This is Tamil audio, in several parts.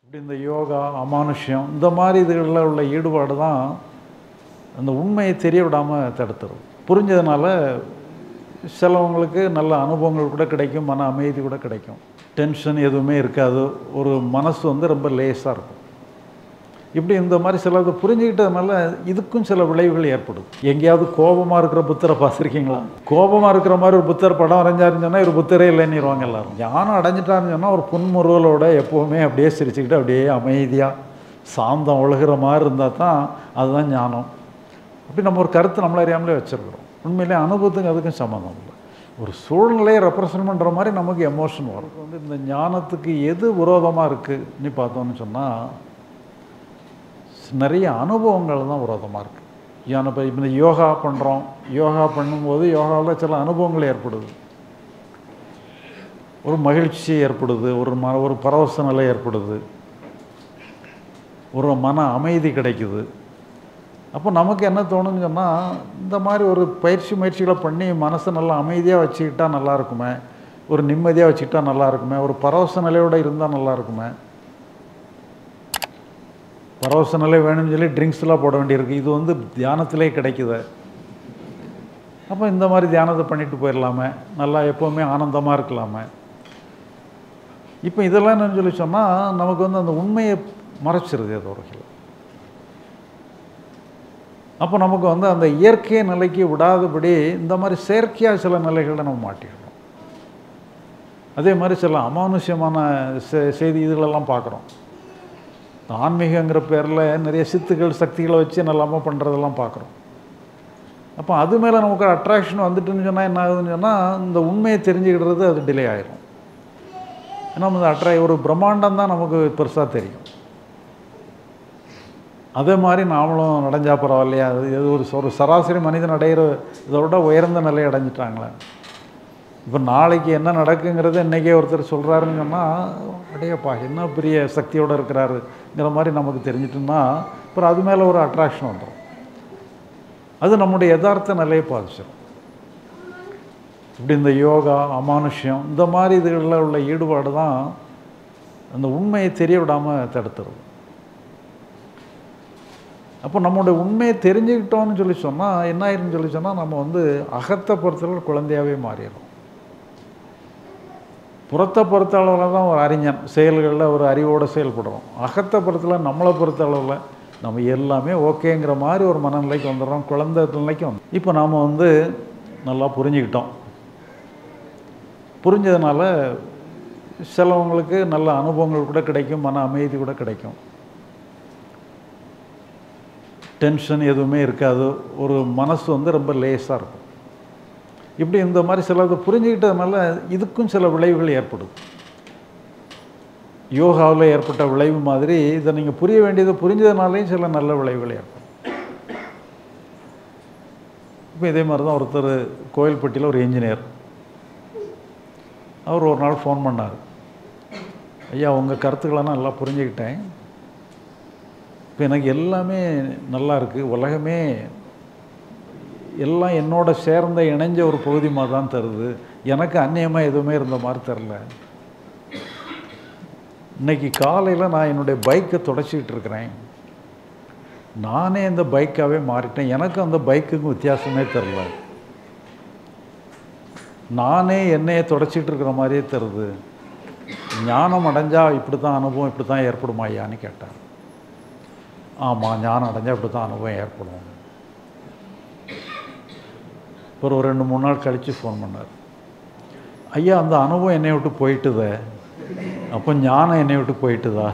இப்படி இந்த யோகா அமானுஷ்யம் இந்த மாதிரி இதுகளில் உள்ள ஈடுபாடு தான் அந்த உண்மையை தெரிய விடாமல் தடுத்துரும் புரிஞ்சதுனால சிலவங்களுக்கு நல்ல அனுபவங்கள் கூட கிடைக்கும் மன அமைதி கூட கிடைக்கும் டென்ஷன் எதுவுமே இருக்காது ஒரு மனசு வந்து ரொம்ப லேஸாக இருக்கும் இப்படி இந்த மாதிரி சிலது புரிஞ்சுக்கிட்டதுனால இதுக்கும் சில விளைவுகள் ஏற்படுது எங்கேயாவது கோபமாக இருக்கிற புத்தரை பார்த்துருக்கீங்களா கோபமாக இருக்கிற மாதிரி ஒரு புத்தர் படம் வரைஞ்சாருன்னு சொன்னால் ஒரு புத்தரே இல்லைன்னுருவாங்க எல்லாரும் ஞானம் அடைஞ்சிட்டாருன்னு சொன்னால் ஒரு புன்முறுவலோட எப்போவுமே அப்படியே சிரிச்சுக்கிட்டு அப்படியே அமைதியாக சாந்தம் ஒழுகிற மாதிரி இருந்தால் தான் அதுதான் ஞானம் அப்படி நம்ம ஒரு கருத்து நம்மள அறியாமலே வச்சுருக்குறோம் உண்மையிலே அனுபவத்துக்கு அதுக்கும் சம்மந்தம் இல்லை ஒரு சூழ்நிலையை ரெப்ரசன்ட் பண்ணுற மாதிரி நமக்கு எமோஷன் வரும் வந்து இந்த ஞானத்துக்கு எது விரோதமாக இருக்குன்னு பார்த்தோம்னு சொன்னால் நிறைய அனுபவங்கள் தான் விரோதமாக இருக்குது ஏன்னா இப்போ இப்போ இந்த யோகா பண்ணுறோம் யோகா பண்ணும்போது யோகாவில் சில அனுபவங்கள் ஏற்படுது ஒரு மகிழ்ச்சி ஏற்படுது ஒரு ம ஒரு பரவச நிலை ஏற்படுது ஒரு மன அமைதி கிடைக்குது அப்போ நமக்கு என்ன தோணுன்னு சொன்னால் இந்த மாதிரி ஒரு பயிற்சி முயற்சிகளை பண்ணி மனசை நல்லா அமைதியாக வச்சுக்கிட்டா நல்லா இருக்குமே ஒரு நிம்மதியாக வச்சுக்கிட்டா நல்லா இருக்குமே ஒரு பரவச நிலையோடு இருந்தால் நல்லா இருக்குமே பரவச நிலை வேணும்னு சொல்லி ட்ரிங்க்ஸ்லாம் போட வேண்டியிருக்கு இது வந்து தியானத்திலே கிடைக்குது அப்போ இந்த மாதிரி தியானத்தை பண்ணிட்டு போயிடலாமே நல்லா எப்போவுமே ஆனந்தமாக இருக்கலாமே இப்போ இதெல்லாம் என்னன்னு சொல்லி சொன்னால் நமக்கு வந்து அந்த உண்மையை மறைச்சிருது ஏதோ ஒரு வகையில் அப்போ நமக்கு வந்து அந்த இயற்கை நிலைக்கு விடாதபடி இந்த மாதிரி செயற்கையாக சில நிலைகளை நம்ம மாட்டிடுறோம் அதே மாதிரி சில அமானுஷ்யமான செ செய்தி இதுகளெல்லாம் பார்க்குறோம் ஆன்மீகங்கிற பேரில் நிறைய சித்துக்கள் சக்திகளை வச்சு நல்லாமல் பண்ணுறதெல்லாம் பார்க்குறோம் அப்போ அது மேலே நமக்கு அட்ராக்ஷன் வந்துட்டுன்னு சொன்னால் என்ன ஆகுதுன்னு சொன்னால் இந்த உண்மையை தெரிஞ்சுக்கிடுறது அது டிலே ஆயிரும் ஏன்னா இந்த அட்ரா ஒரு பிரம்மாண்டம் தான் நமக்கு பெருசாக தெரியும் அதே மாதிரி நாமளும் அடைஞ்சா பரவாயில்லையா அது இது ஒரு ஒரு சராசரி மனிதன் அடையிற இதை விட உயர்ந்த நிலை அடைஞ்சிட்டாங்களே இப்போ நாளைக்கு என்ன நடக்குங்கிறத இன்றைக்கே ஒருத்தர் சொல்கிறாருன்னு சொன்னால் அடையப்பா என்ன பெரிய சக்தியோடு இருக்கிறாருங்கிற மாதிரி நமக்கு தெரிஞ்சிட்டோம்னா அப்புறம் அது மேலே ஒரு அட்ராக்ஷன் வந்துடும் அது நம்முடைய யதார்த்த நிலையை பாதிச்சிடும் இப்படி இந்த யோகா அமானுஷ்யம் இந்த மாதிரி இதுகளில் உள்ள ஈடுபாடு தான் அந்த உண்மையை தெரிய விடாமல் தடுத்துருது அப்போ நம்மளுடைய உண்மையை தெரிஞ்சுக்கிட்டோம்னு சொல்லி சொன்னால் என்ன ஆயிருன்னு சொல்லி சொன்னால் நம்ம வந்து அகத்தை பொறுத்தளவு குழந்தையாகவே மாறிடும் புறத்தை பொறுத்த அளவில் தான் ஒரு அறிஞன் செயல்களில் ஒரு அறிவோடு செயல்படுறோம் அகத்தை பொறுத்தல நம்மளை பொறுத்த அளவில் நம்ம எல்லாமே ஓகேங்கிற மாதிரி ஒரு மனநிலைக்கு வந்துடுறோம் குழந்தை நிலைக்கு வந்து இப்போ நாம் வந்து நல்லா புரிஞ்சுக்கிட்டோம் புரிஞ்சதுனால சிலவங்களுக்கு நல்ல அனுபவங்கள் கூட கிடைக்கும் மன அமைதி கூட கிடைக்கும் டென்ஷன் எதுவுமே இருக்காது ஒரு மனசு வந்து ரொம்ப லேஸாக இருக்கும் இப்படி இந்த மாதிரி சிலது புரிஞ்சுக்கிட்டதுனால இதுக்கும் சில விளைவுகள் ஏற்படுது யோகாவில் ஏற்பட்ட விளைவு மாதிரி இதை நீங்கள் புரிய வேண்டியதை புரிஞ்சதுனாலேயும் சில நல்ல விளைவுகள் ஏற்படும் இப்போ இதே மாதிரி தான் ஒருத்தர் கோயில்பட்டியில் ஒரு இன்ஜினியர் அவர் ஒரு நாள் ஃபோன் பண்ணார் ஐயா உங்கள் கருத்துக்களை நான் நல்லா புரிஞ்சுக்கிட்டேன் இப்போ எனக்கு எல்லாமே நல்லா இருக்குது உலகமே எல்லாம் என்னோட சேர்ந்த இணைஞ்ச ஒரு பகுதி மாதிரி தான் தருது எனக்கு அந்நியமாக எதுவுமே இருந்த மாதிரி தெரில இன்னைக்கு காலையில் நான் என்னுடைய பைக்கை தொடச்சிக்கிட்டு இருக்கிறேன் நானே இந்த பைக்காகவே மாறிட்டேன் எனக்கு அந்த பைக்குக்கும் வித்தியாசமே தெரில நானே என்னையே தொடச்சிட்டு இருக்கிற மாதிரியே தருது ஞானம் அடைஞ்சால் இப்படி தான் அனுபவம் இப்படி தான் ஏற்படுமா ஐயான்னு கேட்டார் ஆமாம் ஞானம் அடைஞ்சால் இப்படி தான் அனுபவம் ஏற்படும் அப்புறம் ஒரு ரெண்டு மூணு நாள் கழித்து ஃபோன் பண்ணார் ஐயா அந்த அனுபவம் என்னை விட்டு போயிட்டுதே அப்போ ஞானம் என்னை விட்டு போயிட்டுதா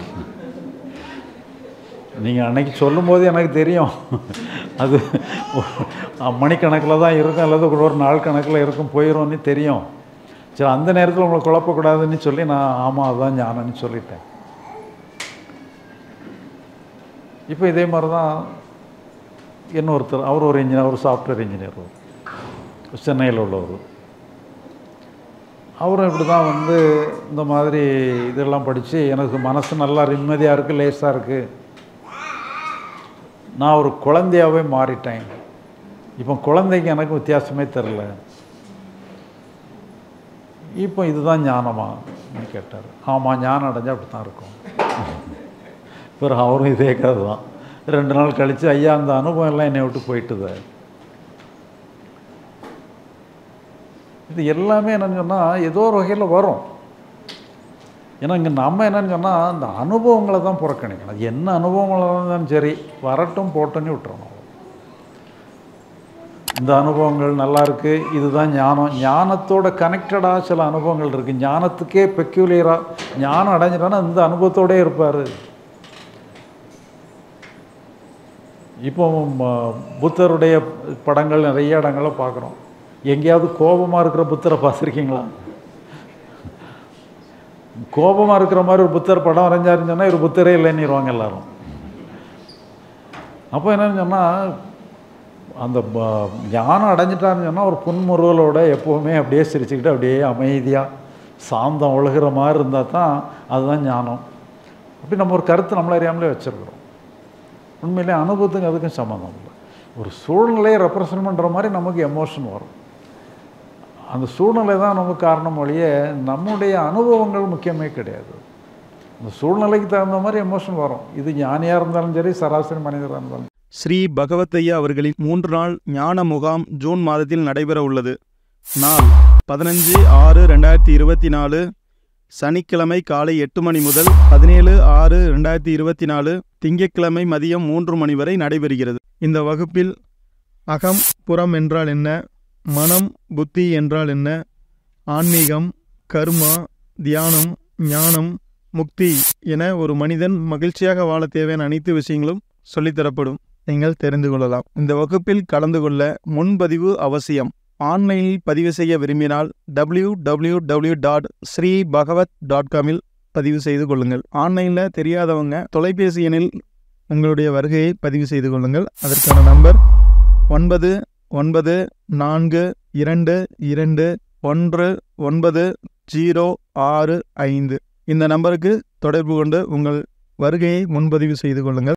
நீங்கள் அன்னைக்கு சொல்லும்போது எனக்கு தெரியும் அது மணிக்கணக்கில் தான் இருக்கும் அல்லது ஒரு நாள் கணக்கில் இருக்கும் போயிடும்னு தெரியும் சரி அந்த நேரத்தில் உங்களை குழப்பக்கூடாதுன்னு சொல்லி நான் ஆமாம் அதுதான் ஞானம்னு சொல்லிட்டேன் இப்போ இதே மாதிரி தான் இன்னொருத்தர் அவர் ஒரு இன்ஜினியர் ஒரு சாஃப்ட்வேர் இன்ஜினியர் சென்னையில் உள்ளவர் அவரும் இப்படி தான் வந்து இந்த மாதிரி இதெல்லாம் படித்து எனக்கு மனசு நல்லா நிம்மதியாக இருக்குது லேஸாக இருக்குது நான் ஒரு குழந்தையாகவே மாறிட்டேன் இப்போ குழந்தைக்கு எனக்கு வித்தியாசமே தெரில இப்போ இதுதான் ஞானமா கேட்டார் ஆமாம் ஞானம் அடைஞ்சால் அப்படி தான் இருக்கும் பிறகு அவரும் இதே கதை தான் ரெண்டு நாள் கழித்து ஐயா அந்த அனுபவம் எல்லாம் என்னை விட்டு போயிட்டுது இது எல்லாமே என்னன்னு சொன்னால் ஏதோ ஒரு வகையில் வரும் ஏன்னா இங்கே நம்ம என்னன்னு சொன்னால் அந்த அனுபவங்களை தான் புறக்கணிக்கணும் அது என்ன அனுபவங்களாக இருந்தாலும் சரி வரட்டும் போட்டோன்னு விட்டுறணும் இந்த அனுபவங்கள் நல்லா இருக்கு இதுதான் ஞானம் ஞானத்தோட கனெக்டடாக சில அனுபவங்கள் இருக்குது ஞானத்துக்கே பெக்யூலியராக ஞானம் அடைஞ்சிட்டான்னா இந்த அனுபவத்தோடே இருப்பார் இப்போ ம- புத்தருடைய படங்கள் நிறைய இடங்களை பார்க்குறோம் எங்கேயாவது கோபமாக இருக்கிற புத்தரை பார்த்துருக்கீங்களா கோபமாக இருக்கிற மாதிரி ஒரு புத்தர் படம் வரைஞ்சாருன்னு சொன்னால் ஒரு புத்தரே இல்லைன்னுருவாங்க எல்லாரும் அப்போ என்னன்னு சொன்னால் அந்த ப- ஞானம் அடைஞ்சிட்டாருன்னு சொன்னால் ஒரு புன்முறுவலோட எப்போவுமே அப்படியே சிரிச்சுக்கிட்டு அப்படியே அமைதியாக சாந்தம் ஒழுகிற மாதிரி இருந்தால் தான் அதுதான் ஞானம் அப்படி நம்ம ஒரு கருத்து நம்மள அறியாமலே வச்சுருக்குறோம் உண்மையிலே அனுபவத்துக்கு அதுக்கும் சம்மந்தம் இல்லை ஒரு சூழ்நிலையை ரெப்ரசன்ட் பண்ணுற மாதிரி நமக்கு எமோஷன் வரும் அந்த சூழ்நிலை தான் நமக்கு காரணம் ஒழிய நம்முடைய அனுபவங்கள் முக்கியமே கிடையாது அந்த சூழ்நிலைக்கு தகுந்த மாதிரி எமோஷன் வரும் இது ஞானியாக இருந்தாலும் சரி சராசரி மனிதராக இருந்தாலும் ஸ்ரீ பகவத்தையா அவர்களின் மூன்று நாள் ஞான முகாம் ஜூன் மாதத்தில் நடைபெற உள்ளது நாள் பதினஞ்சு ஆறு ரெண்டாயிரத்தி இருபத்தி நாலு சனிக்கிழமை காலை எட்டு மணி முதல் பதினேழு ஆறு ரெண்டாயிரத்தி இருபத்தி நாலு திங்கட்கிழமை மதியம் மூன்று மணி வரை நடைபெறுகிறது இந்த வகுப்பில் அகம் புறம் என்றால் என்ன மனம் புத்தி என்றால் என்ன ஆன்மீகம் கர்மா தியானம் ஞானம் முக்தி என ஒரு மனிதன் மகிழ்ச்சியாக வாழ தேவையான அனைத்து விஷயங்களும் சொல்லித்தரப்படும் நீங்கள் தெரிந்து கொள்ளலாம் இந்த வகுப்பில் கலந்து கொள்ள முன்பதிவு அவசியம் ஆன்லைனில் பதிவு செய்ய விரும்பினால் W W W dot Shri Bhagavat dot காமில் பதிவு செய்து கொள்ளுங்கள் ஆன்லைனில் தெரியாதவங்க தொலைபேசி எண்ணில் உங்களுடைய வருகையை பதிவு செய்து கொள்ளுங்கள் அதற்கான நம்பர் ஒன்பது ஒன்பது நான்கு இரண்டு இரண்டு ஒன்று ஒன்பது ஜீரோ ஆறு ஐந்து இந்த நம்பருக்கு தொடர்பு கொண்டு உங்கள் வருகையை முன்பதிவு செய்து கொள்ளுங்கள்